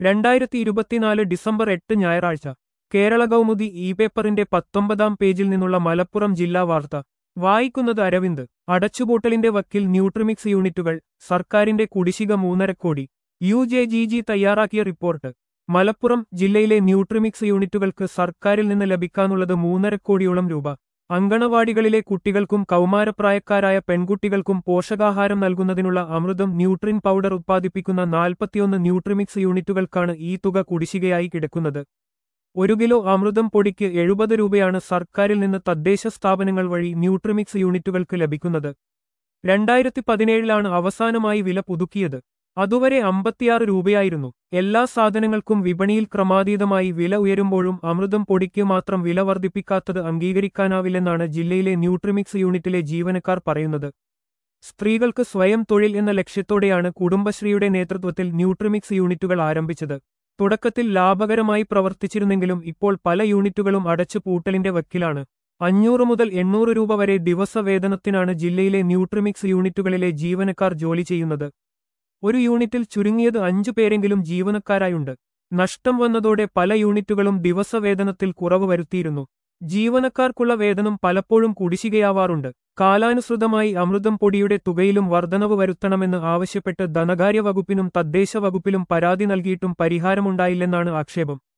രണ്ടായിരത്തി ഇരുപത്തിനാല് ഡിസംബർ എട്ട് ഞായറാഴ്ച കേരള കൗമുദി ഇ പേപ്പറിന്റെ പത്തൊമ്പതാം പേജിൽ നിന്നുള്ള മലപ്പുറം ജില്ലാ വാർത്ത വായിക്കുന്നത് അരവിന്ദ് അടച്ചുപൂട്ടലിന്റെ വക്കിൽ ന്യൂട്രിമിക്സ് യൂണിറ്റുകൾ സർക്കാരിന്റെ കുടിശ്ശിക മൂന്നര crore U J G G തയ്യാറാക്കിയ റിപ്പോർട്ട് മലപ്പുറം ജില്ലയിലെ ന്യൂട്രിമിക്സ് യൂണിറ്റുകൾക്ക് സർക്കാരിൽ നിന്ന് ലഭിക്കാനുള്ളത് മൂന്നര കോടിയോളം രൂപ അങ്കണവാടികളിലെ കുട്ടികൾക്കും കൗമാരപ്രായക്കാരായ പെൺകുട്ടികൾക്കും പോഷകാഹാരം നൽകുന്നതിനുള്ള അമൃതം ന്യൂട്രിൻ പൗഡർ ഉത്പാദിപ്പിക്കുന്ന നാൽപ്പത്തിയൊന്ന് ന്യൂട്രിമിക്സ് യൂണിറ്റുകൾക്കാണ് ഈ തുക കുടിശ്ശികയായി കിടക്കുന്നത് ഒരു കിലോ അമൃതം പൊടിക്ക് എഴുപത് രൂപയാണ് സർക്കാരിൽ നിന്ന് തദ്ദേശ സ്ഥാപനങ്ങൾ വഴി ന്യൂട്രിമിക്സ് യൂണിറ്റുകൾക്ക് ലഭിക്കുന്നത് രണ്ടായിരത്തി പതിനേഴിലാണ് അവസാനമായി വില പുതുക്കിയത് അതുവരെ അമ്പത്തിയാറ് രൂപയായിരുന്നു എല്ലാ സാധനങ്ങൾക്കും വിപണിയിൽ ക്രമാതീതമായി വില ഉയരുമ്പോഴും അമൃതം പൊടിക്ക് മാത്രം വില വർദ്ധിപ്പിക്കാത്തത് അംഗീകരിക്കാനാവില്ലെന്നാണ് ജില്ലയിലെ ന്യൂട്രിമിക്സ് യൂണിറ്റിലെ ജീവനക്കാർ പറയുന്നത് സ്ത്രീകൾക്ക് സ്വയം തൊഴിൽ എന്ന ലക്ഷ്യത്തോടെയാണ് കുടുംബശ്രീയുടെ നേതൃത്വത്തിൽ ന്യൂട്രിമിക്സ് യൂണിറ്റുകൾ ആരംഭിച്ചത് തുടക്കത്തിൽ ലാഭകരമായി പ്രവർത്തിച്ചിരുന്നെങ്കിലും ഇപ്പോൾ പല യൂണിറ്റുകളും അടച്ചു പൂട്ടലിന്റെ വക്കിലാണ് അഞ്ഞൂറ് മുതൽ എണ്ണൂറ് രൂപ വരെ ദിവസവേതനത്തിനാണ് ജില്ലയിലെ ന്യൂട്രിമിക്സ് യൂണിറ്റുകളിലെ ജീവനക്കാർ ജോലി ചെയ്യുന്നത് ഒരു യൂണിറ്റിൽ ചുരുങ്ങിയത് അഞ്ചു പേരെങ്കിലും ജീവനക്കാരായുണ്ട് നഷ്ടം വന്നതോടെ പല യൂണിറ്റുകളും ദിവസവേതനത്തിൽ കുറവ് വരുത്തിയിരുന്നു ജീവനക്കാർക്കുള്ള വേതനം പലപ്പോഴും കുടിശ്ശികയാവാറുണ്ട് കാലാനുസൃതമായി അമൃതം പൊടിയുടെ തുകയിലും വർധനവ് വരുത്തണമെന്ന് ആവശ്യപ്പെട്ട് ധനകാര്യ വകുപ്പിനും തദ്ദേശ വകുപ്പിലും പരാതി നൽകിയിട്ടും പരിഹാരമുണ്ടായില്ലെന്നാണ് ആക്ഷേപം